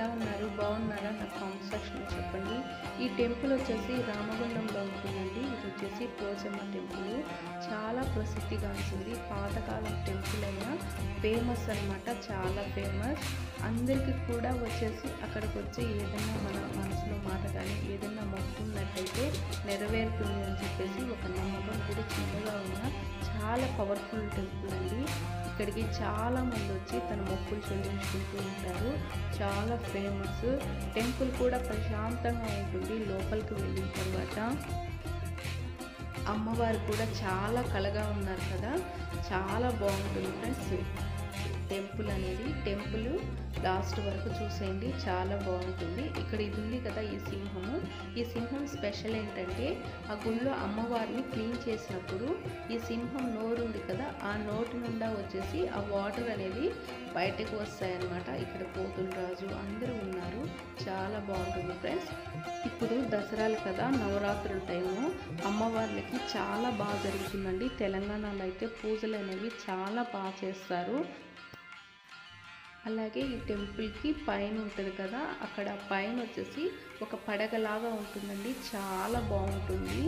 ఉన్నారు బాగున్నారా నాకు కామెంట్ సెక్షన్లో చెప్పండి ఈ టెంపుల్ వచ్చేసి రామగుండంలో ఉంటుందండి ఇది వచ్చేసి పోచమ్మ టెంపుల్ చాలా ప్రసిద్ధిగాంచింది పాతకాలం టెంపుల్ అయినా ఫేమస్ అన్నమాట చాలా ఫేమస్ అందరికీ కూడా వచ్చేసి అక్కడికి వచ్చి ఏదైనా మన మనసులో మాట కానీ ఏదైనా మొక్కున్నట్టయితే నెరవేరుతుంది అని చెప్పేసి ఒక నమ్మకం కూడా చిన్నగా ఉన్న చాలా పవర్ఫుల్ టెంపుల్ అండి ఇక్కడికి చాలా మంది వచ్చి తన మొక్కులు చెల్లించుకుంటూ ఉంటారు చాలా ఫేమస్ టెంపుల్ కూడా ప్రశాంతంగా ఉంటుంది లోపలికి వెళ్ళిన తర్వాత అమ్మవారు కూడా చాలా కలగా ఉన్నారు కదా చాలా బాగుంటుంది ఫ్రెండ్స్ టెంపుల్ అనేది టెంపుల్ లాస్ట్ వరకు చూసేయండి చాలా బాగుంటుంది ఇక్కడ ఇది ఉంది కదా ఈ సింహము ఈ సింహం స్పెషల్ ఏంటంటే ఆ గుళ్ళో అమ్మవారిని క్లీన్ చేసినప్పుడు ఈ సింహం నోరు ఉంది కదా ఆ నోటి నుండా వచ్చేసి ఆ వాటర్ అనేది బయటకు వస్తాయన్నమాట ఇక్కడ పోతుల రాజు అందరూ ఉన్నారు చాలా బాగుంటుంది ఫ్రెండ్స్ ఇప్పుడు దసరాలు కదా నవరాత్రుల టైము అమ్మవార్లకి చాలా బాగా జరుగుతుందండి తెలంగాణలో అయితే పూజలు అనేవి చాలా బాగా చేస్తారు అలాగే ఈ టెంపుల్కి పైన ఉంటుంది కదా అక్కడ పైన వచ్చేసి ఒక పడగలాగా ఉంటుందండి చాలా బాగుంటుంది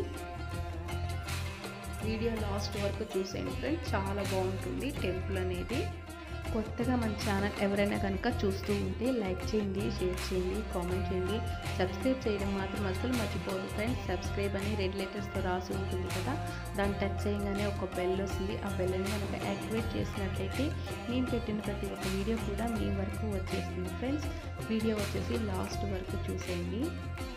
వీడియో లాస్ట్ వరకు చూసేయండి ఫ్రెండ్స్ చాలా బాగుంటుంది టెంపుల్ అనేది కొత్తగా మన ఛానల్ ఎవరైనా కనుక చూస్తూ ఉంటే లైక్ చేయండి షేర్ చేయండి కామెంట్ చేయండి సబ్స్క్రైబ్ చేయడం మాత్రం అసలు మర్చిపోదు ఫ్రెండ్స్ సబ్స్క్రైబ్ అని రెడ్ లెటర్స్తో రాసి ఉంటుంది కదా దాన్ని టచ్ చేయగానే ఒక బెల్ వస్తుంది ఆ బెల్ని కనుక యాక్టివేట్ చేసినట్లయితే నేను పెట్టిన ప్రతి ఒక్క వీడియో కూడా మీ వరకు వచ్చేస్తుంది ఫ్రెండ్స్ వీడియో వచ్చేసి లాస్ట్ వరకు చూసేయండి